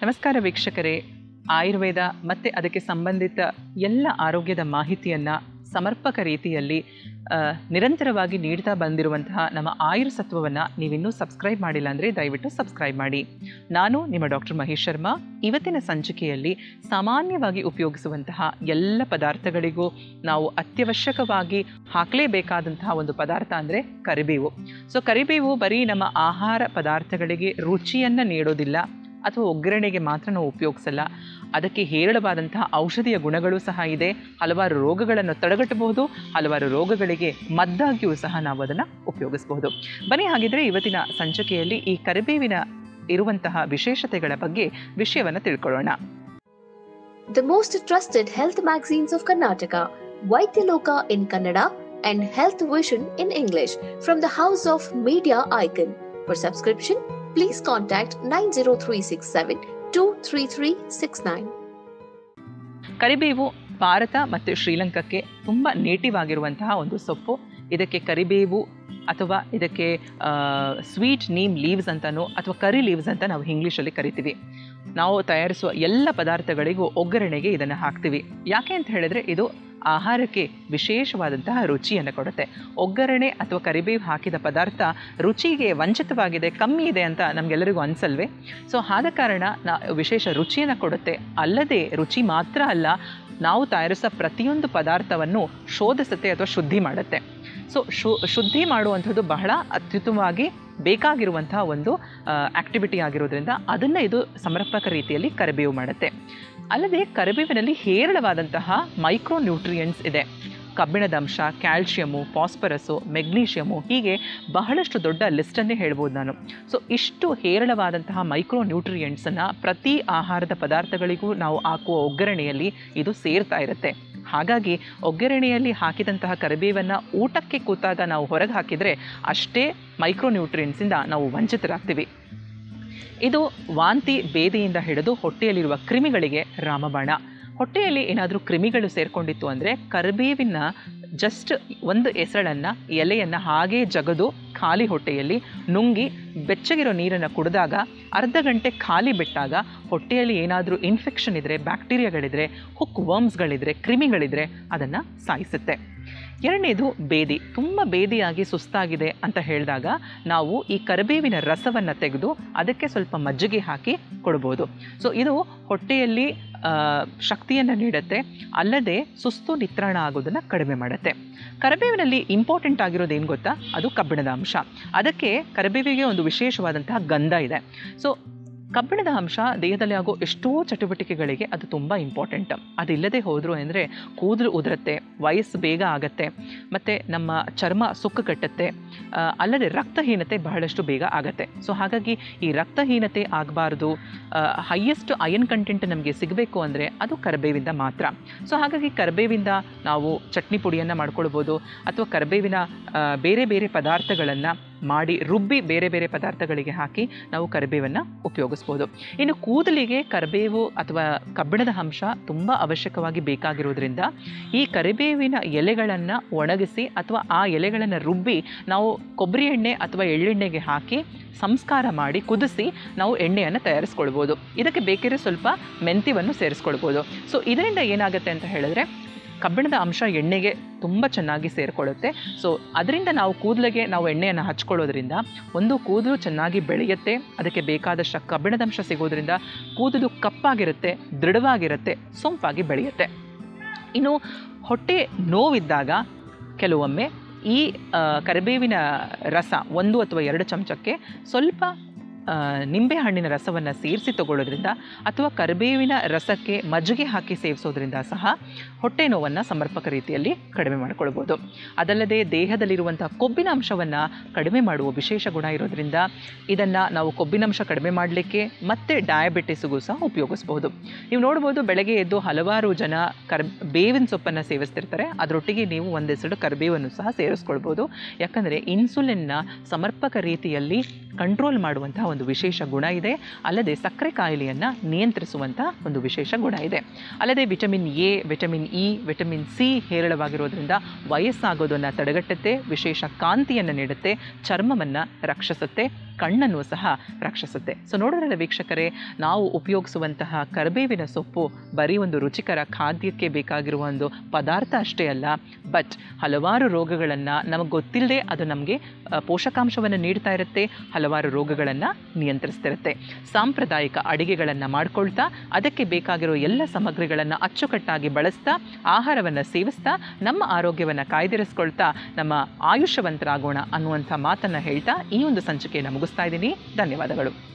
ನಮಸ್ಕಾರ ವೀಕ್ಷಕರೇ ಆಯುರ್ವೇದ ಮತ್ತು ಅದಕ್ಕೆ ಸಂಬಂಧಿತ ಎಲ್ಲ ಆರೋಗ್ಯದ ಮಾಹಿತಿಯನ್ನು ಸಮರ್ಪಕ ರೀತಿಯಲ್ಲಿ ಆ, ನಿರಂತರವಾಗಿ ನೀಡ್ತಾ ಬಂದಿರುವಂತಹ ನಮ್ಮ ಆಯುರ್ಸತ್ವವನ್ನು ನೀವಿನ್ನೂ ಸಬ್ಸ್ಕ್ರೈಬ್ ಮಾಡಿಲ್ಲ ಅಂದರೆ ದಯವಿಟ್ಟು ಸಬ್ಸ್ಕ್ರೈಬ್ ಮಾಡಿ ನಾನು ನಿಮ್ಮ ಡಾಕ್ಟರ್ ಮಹೇಶ್ ಶರ್ಮಾ ಇವತ್ತಿನ ಸಂಚಿಕೆಯಲ್ಲಿ ಸಾಮಾನ್ಯವಾಗಿ ಉಪಯೋಗಿಸುವಂತಹ ಎಲ್ಲ ಪದಾರ್ಥಗಳಿಗೂ ನಾವು ಅತ್ಯವಶ್ಯಕವಾಗಿ ಹಾಕಲೇಬೇಕಾದಂತಹ ಒಂದು ಪದಾರ್ಥ ಅಂದರೆ ಕರಿಬೇವು ಸೊ ಕರಿಬೇವು ಬರೀ ನಮ್ಮ ಆಹಾರ ಪದಾರ್ಥಗಳಿಗೆ ರುಚಿಯನ್ನು ನೀಡೋದಿಲ್ಲ ಅಥವಾ ಒಗ್ಗರಣೆಗೆ ಮಾತ್ರ ನಾವು ಉಪಯೋಗಿಸಲ್ಲ ಅದಕ್ಕೆ ಹೇರಳವಾದಂತಹ ಔಷಧಿಯ ಗುಣಗಳು ಸಹ ಇದೆ ಹಲವಾರು ರೋಗಗಳನ್ನು ತಡೆಗಟ್ಟಬಹುದು ಹಲವಾರು ರೋಗಗಳಿಗೆ ಮದ್ದಾಗಿಯೂ ಸಹ ನಾವು ಅದನ್ನು ಉಪಯೋಗಿಸಬಹುದು ಬನ್ನಿ ಹಾಗಿದ್ರೆ ಇವತ್ತಿನ ಸಂಚಿಕೆಯಲ್ಲಿ ಈ ಕರಿಬೇವಿನ ಇರುವಂತಹ ವಿಶೇಷತೆಗಳ ಬಗ್ಗೆ ವಿಷಯವನ್ನು ತಿಳ್ಕೊಳ್ಳೋಣ the most trusted health magazines of Karnataka, Vaidyaloka in Kannada and Health Vision in English from the House of Media Icon. For subscription, please contact 90367 23369. ಕರಿಬೇವು ಭಾರತ ಮತ್ತು ಶ್ರೀಲಂಕಾಕ್ಕೆ ತುಂಬ ನೇಟಿವ್ ಆಗಿರುವಂತಹ ಒಂದು ಸೊಪ್ಪು ಇದಕ್ಕೆ ಕರಿಬೇವು ಅಥವಾ ಇದಕ್ಕೆ ಸ್ವೀಟ್ ನೀಮ್ ಲೀವ್ಸ್ ಅಂತನೋ ಅಥವಾ ಕರಿ ಲೀವ್ಸ್ ಅಂತ ನಾವು ಇಂಗ್ಲೀಷಲ್ಲಿ ಕರಿತೀವಿ ನಾವು ತಯಾರಿಸುವ ಎಲ್ಲ ಪದಾರ್ಥಗಳಿಗೂ ಒಗ್ಗರಣೆಗೆ ಇದನ್ನು ಹಾಕ್ತೀವಿ ಯಾಕೆ ಅಂತ ಹೇಳಿದ್ರೆ ಇದು ಆಹಾರಕ್ಕೆ ವಿಶೇಷವಾದಂತಹ ರುಚಿಯನ್ನು ಕೊಡುತ್ತೆ ಒಗ್ಗರಣೆ ಅಥವಾ ಕರಿಬೇವು ಹಾಕಿದ ಪದಾರ್ಥ ರುಚಿಗೆ ವಂಚಿತವಾಗಿದೆ ಕಮ್ಮಿ ಇದೆ ಅಂತ ನಮಗೆಲ್ಲರಿಗೂ ಅನಿಸಲ್ವೇ ಸೊ ಆದ ಕಾರಣ ನಾ ವಿಶೇಷ ರುಚಿಯನ್ನು ಕೊಡುತ್ತೆ ಅಲ್ಲದೆ ರುಚಿ ಮಾತ್ರ ಅಲ್ಲ ನಾವು ತಯಾರಿಸೋ ಪ್ರತಿಯೊಂದು ಪದಾರ್ಥವನ್ನು ಶೋಧಿಸುತ್ತೆ ಅಥವಾ ಶುದ್ಧಿ ಮಾಡುತ್ತೆ ಸೊ ಶು ಶುದ್ಧಿ ಮಾಡುವಂಥದ್ದು ಬಹಳ ಅತ್ಯುತ್ತಮವಾಗಿ ಬೇಕಾಗಿರುವಂತಹ ಒಂದು ಆ್ಯಕ್ಟಿವಿಟಿ ಆಗಿರೋದ್ರಿಂದ ಅದನ್ನು ಇದು ಸಮರ್ಪಕ ರೀತಿಯಲ್ಲಿ ಕರಿಬೇವು ಮಾಡುತ್ತೆ ಅಲ್ಲದೆ ಕರಿಬೇವಿನಲ್ಲಿ ಹೇರಳವಾದಂತಹ ಮೈಕ್ರೋ ನ್ಯೂಟ್ರಿಯೆಂಟ್ಸ್ ಇದೆ ಕಬ್ಬಿಣದ ಅಂಶ ಕ್ಯಾಲ್ಶಿಯಮು ಫಾಸ್ಫರಸ್ಸು ಮೆಗ್ನೀಷಿಯಮು ಹೀಗೆ ಬಹಳಷ್ಟು ದೊಡ್ಡ ಲಿಸ್ಟನ್ನೇ ಹೇಳ್ಬೋದು ನಾನು ಸೊ ಇಷ್ಟು ಹೇರಳವಾದಂತಹ ಮೈಕ್ರೋ ನ್ಯೂಟ್ರಿಯೆಂಟ್ಸನ್ನು ಪ್ರತಿ ಆಹಾರದ ಪದಾರ್ಥಗಳಿಗೂ ನಾವು ಹಾಕುವ ಒಗ್ಗರಣೆಯಲ್ಲಿ ಇದು ಸೇರ್ತಾ ಇರುತ್ತೆ ಹಾಗಾಗಿ ಒಗ್ಗರಣೆಯಲ್ಲಿ ಹಾಕಿದಂತಹ ಕರಿಬೇವನ್ನು ಊಟಕ್ಕೆ ಕೂತಾಗ ನಾವು ಹೊರಗೆ ಹಾಕಿದರೆ ಅಷ್ಟೇ ಮೈಕ್ರೋ ನ್ಯೂಟ್ರಿಯೆಂಟ್ಸಿಂದ ನಾವು ವಂಚಿತರಾಗ್ತೀವಿ ಇದು ವಾಂತಿ ಬೇದಿಯಿಂದ ಹಿಡಿದು ಹೊಟ್ಟೆಯಲ್ಲಿರುವ ಕ್ರಿಮಿಗಳಿಗೆ ರಾಮಬಾಣ ಹೊಟ್ಟೆಯಲ್ಲಿ ಏನಾದರೂ ಕ್ರಿಮಿಗಳು ಸೇರಿಕೊಂಡಿತ್ತು ಅಂದರೆ ಕರಿಬೇವಿನ ಜಸ್ಟ್ ಒಂದು ಎಸಳನ್ನು ಎಲೆಯನ್ನು ಹಾಗೇ ಜಗದು ಖಾಲಿ ಹೊಟ್ಟೆಯಲ್ಲಿ ನುಂಗಿ ಬೆಚ್ಚಗಿರೋ ನೀರನ್ನು ಕುಡಿದಾಗ ಅರ್ಧ ಗಂಟೆ ಖಾಲಿ ಬಿಟ್ಟಾಗ ಹೊಟ್ಟೆಯಲ್ಲಿ ಏನಾದರೂ ಇನ್ಫೆಕ್ಷನ್ ಇದ್ದರೆ ಬ್ಯಾಕ್ಟೀರಿಯಾಗಳಿದ್ರೆ ಹುಕ್ ವರ್ಮ್ಸ್ಗಳಿದ್ರೆ ಕ್ರಿಮಿಗಳಿದ್ರೆ ಅದನ್ನು ಸಾಯಿಸುತ್ತೆ ಎರಡನೇದು ಬೇದಿ ತುಂಬ ಬೇದಿಯಾಗಿ ಸುಸ್ತಾಗಿದೆ ಅಂತ ಹೇಳಿದಾಗ ನಾವು ಈ ಕರಿಬೇವಿನ ರಸವನ್ನು ತೆಗೆದು ಅದಕ್ಕೆ ಸ್ವಲ್ಪ ಮಜ್ಜಿಗೆ ಹಾಕಿ ಕೊಡ್ಬೋದು ಸೊ ಇದು ಹೊಟ್ಟೆಯಲ್ಲಿ ಶಕ್ತಿಯನ್ನು ನೀಡುತ್ತೆ ಅಲ್ಲದೆ ಸುಸ್ತು ನಿತ್ರಾಣ ಆಗೋದನ್ನು ಕಡಿಮೆ ಮಾಡುತ್ತೆ ಕರಿಬೇವಿನಲ್ಲಿ ಇಂಪಾರ್ಟೆಂಟ್ ಆಗಿರೋದು ಏನು ಗೊತ್ತಾ ಅದು ಕಬ್ಬಿಣದ ಅಂಶ ಅದಕ್ಕೆ ಕರಿಬೇವಿಗೆ ಒಂದು ವಿಶೇಷವಾದಂತಹ ಗಂಧ ಇದೆ ಸೊ ಕಬ್ಬಿಣದ ಅಂಶ ದೇಹದಲ್ಲಿ ಆಗೋ ಎಷ್ಟೋ ಚಟುವಟಿಕೆಗಳಿಗೆ ಅದು ತುಂಬ ಇಂಪಾರ್ಟೆಂಟ್ ಅದಿಲ್ಲದೆ ಹೋದರು ಅಂದರೆ ಕೂದಲು ಉದುರುತ್ತೆ ವಯಸ್ಸು ಬೇಗ ಆಗತ್ತೆ ಮತ್ತು ನಮ್ಮ ಚರ್ಮ ಸುಕ್ಕು ಕಟ್ಟುತ್ತೆ ಆ, ಅಲ್ಲದೆ ರಕ್ತಹೀನತೆ ಬಹಳಷ್ಟು ಬೇಗ ಆಗತ್ತೆ ಸೊ ಹಾಗಾಗಿ ಈ ರಕ್ತಹೀನತೆ ಆಗಬಾರ್ದು ಹೈಯೆಸ್ಟ್ ಅಯನ್ ಕಂಟೆಂಟ್ ನಮಗೆ ಸಿಗಬೇಕು ಅಂದರೆ ಅದು ಕರಿಬೇವಿಂದ ಮಾತ್ರ ಸೊ ಹಾಗಾಗಿ ಕರಿಬೇವಿಂದ ನಾವು ಚಟ್ನಿ ಪುಡಿಯನ್ನು ಮಾಡ್ಕೊಳ್ಬೋದು ಅಥವಾ ಕರಿಬೇವಿನ ಆ, ಬೇರೆ ಬೇರೆ ಪದಾರ್ಥಗಳನ್ನು ಮಾಡಿ ರುಬ್ಬಿ ಬೇರೆ ಬೇರೆ ಪದಾರ್ಥಗಳಿಗೆ ಹಾಕಿ ನಾವು ಕರಿಬೇವನ್ನು ಉಪಯೋಗಿಸ್ಬೋದು ಇನ್ನು ಕೂದಲಿಗೆ ಕರಿಬೇವು ಅಥವಾ ಕಬ್ಬಿಣದ ಅಂಶ ತುಂಬ ಅವಶ್ಯಕವಾಗಿ ಬೇಕಾಗಿರೋದ್ರಿಂದ ಈ ಕರಿಬೇವಿನ ಎಲೆಗಳನ್ನು ಒಣಗಿಸಿ ಅಥವಾ ಆ ಎಲೆಗಳನ್ನು ರುಬ್ಬಿ ನಾವು ಕೊಬ್ಬರಿ ಎಣ್ಣೆ ಅಥವಾ ಎಳ್ಳೆಣ್ಣೆಗೆ ಹಾಕಿ ಸಂಸ್ಕಾರ ಮಾಡಿ ಕುದಿಸಿ ನಾವು ಎಣ್ಣೆಯನ್ನು ತಯಾರಿಸ್ಕೊಳ್ಬೋದು ಇದಕ್ಕೆ ಬೇಕಿರೋ ಸ್ವಲ್ಪ ಮೆಂತ್ಯವನ್ನು ಸೇರಿಸ್ಕೊಳ್ಬೋದು ಸೊ ಇದರಿಂದ ಏನಾಗುತ್ತೆ ಅಂತ ಹೇಳಿದ್ರೆ ಕಬ್ಬಿಣದ ಅಂಶ ಎಣ್ಣೆಗೆ ತುಂಬ ಚೆನ್ನಾಗಿ ಸೇರಿಕೊಳ್ಳುತ್ತೆ ಸೊ ಅದರಿಂದ ನಾವು ಕೂದಲಿಗೆ ನಾವು ಎಣ್ಣೆಯನ್ನು ಹಚ್ಕೊಳ್ಳೋದ್ರಿಂದ ಒಂದು ಕೂದಲು ಚೆನ್ನಾಗಿ ಬೆಳೆಯುತ್ತೆ ಅದಕ್ಕೆ ಬೇಕಾದಷ್ಟು ಕಬ್ಬಿಣದ ಅಂಶ ಸಿಗೋದ್ರಿಂದ ಕೂದಲು ಕಪ್ಪಾಗಿರುತ್ತೆ ದೃಢವಾಗಿರುತ್ತೆ ಸೊಂಪಾಗಿ ಬೆಳೆಯುತ್ತೆ ಇನ್ನು ಹೊಟ್ಟೆ ನೋವಿದ್ದಾಗ ಕೆಲವೊಮ್ಮೆ ಈ ಆ, ಕರಿಬೇವಿನ ರಸ ಒಂದು ಅಥವಾ ಎರಡು ಚಮಚಕ್ಕೆ ಸ್ವಲ್ಪ ಆ, ನಿಂಬೆಹಣ್ಣಿನ ರಸವನ್ನು ಸೇರಿಸಿ ತಗೊಳ್ಳೋದ್ರಿಂದ ಅಥವಾ ಕರಿಬೇವಿನ ರಸಕ್ಕೆ ಮಜ್ಜಿಗೆ ಹಾಕಿ ಸೇವಿಸೋದ್ರಿಂದ ಸಹ ಹೊಟ್ಟೆ ನೋವನ್ನು ಸಮರ್ಪಕ ರೀತಿಯಲ್ಲಿ ಕಡಿಮೆ ಮಾಡಿಕೊಳ್ಬೋದು ಅದಲ್ಲದೆ ದೇಹದಲ್ಲಿರುವಂಥ ಕೊಬ್ಬಿನ ಅಂಶವನ್ನು ಕಡಿಮೆ ಮಾಡುವ ವಿಶೇಷ ಗುಣ ಇರೋದ್ರಿಂದ ಇದನ್ನು ನಾವು ಕೊಬ್ಬಿನಂಶ ಕಡಿಮೆ ಮಾಡಲಿಕ್ಕೆ ಮತ್ತು ಡಯಾಬಿಟಿಸ್ಗೂ ಸಹ ಉಪಯೋಗಿಸ್ಬೋದು ನೀವು ನೋಡ್ಬೋದು ಬೆಳಗ್ಗೆ ಎದ್ದು ಹಲವಾರು ಜನ ಕರ್ ಬೇವಿನ ಸೊಪ್ಪನ್ನು ಸೇವಿಸ್ತಿರ್ತಾರೆ ಅದರೊಟ್ಟಿಗೆ ನೀವು ಒಂದೆಸಡು ಕರಿಬೇವನ್ನು ಸಹ ಸೇರಿಸ್ಕೊಳ್ಬೋದು ಯಾಕಂದರೆ ಇನ್ಸುಲಿನ್ನ ಸಮರ್ಪಕ ರೀತಿಯಲ್ಲಿ ಕಂಟ್ರೋಲ್ ಮಾಡುವಂತಹ ಒಂದು ವಿಶೇಷ ಗುಣ ಇದೆ ಅಲ್ಲದೆ ಸಕ್ಕರೆ ಕಾಯಿಲೆಯನ್ನು ನಿಯಂತ್ರಿಸುವಂಥ ಒಂದು ವಿಶೇಷ ಗುಣ ಇದೆ ಅಲ್ಲದೆ vitamin A vitamin E vitamin C ಹೇರಳವಾಗಿರೋದ್ರಿಂದ ವಯಸ್ಸಾಗೋದನ್ನು ತಡೆಗಟ್ಟುತ್ತೆ ವಿಶೇಷ ಕಾಂತಿಯನ್ನು ನೀಡುತ್ತೆ ಚರ್ಮವನ್ನು ರಕ್ಷಿಸುತ್ತೆ ಕಣ್ಣನ್ನು ಸಹ ರಕ್ಷಿಸುತ್ತೆ ಸೊ ನೋಡೋರಲ್ಲ ವೀಕ್ಷಕರೇ ನಾವು ಉಪಯೋಗಿಸುವಂತಹ ಕರಿಬೇವಿನ ಸೊಪ್ಪು ಬರೀ ಒಂದು ರುಚಿಕರ ಖಾದ್ಯಕ್ಕೆ ಬೇಕಾಗಿರುವ ಒಂದು ಪದಾರ್ಥ ಅಷ್ಟೇ ಅಲ್ಲ ಬಟ್ ಹಲವಾರು ರೋಗಗಳನ್ನು ನಮಗೆ ಗೊತ್ತಿಲ್ಲದೆ ಅದು ನಮಗೆ ಪೋಷಕಾಂಶವನ್ನು ನೀಡ್ತಾ ಇರುತ್ತೆ ಹಲವಾರು ರೋಗಗಳನ್ನು ನಿಯಂತ್ರಿಸ್ತಿರುತ್ತೆ ಸಾಂಪ್ರದಾಯಿಕ ಅಡಿಗೆಗಳನ್ನು ಮಾಡ್ಕೊಳ್ತಾ ಅದಕ್ಕೆ ಬೇಕಾಗಿರೋ ಎಲ್ಲ ಸಾಮಗ್ರಿಗಳನ್ನು ಅಚ್ಚುಕಟ್ಟಾಗಿ ಬಳಸ್ತಾ ಆಹಾರವನ್ನು ಸೇವಿಸ್ತಾ ನಮ್ಮ ಆರೋಗ್ಯವನ್ನು ಕಾಯ್ದಿರಿಸ್ಕೊಳ್ತಾ ನಮ್ಮ ಆಯುಷ್ಯವಂತರಾಗೋಣ ಅನ್ನುವಂಥ ಮಾತನ್ನು ಹೇಳ್ತಾ ಈ ಒಂದು ಸಂಚಿಕೆಯನ್ನು ಮುಗಿಸ್ತಾ ಇದ್ದೀನಿ ಧನ್ಯವಾದಗಳು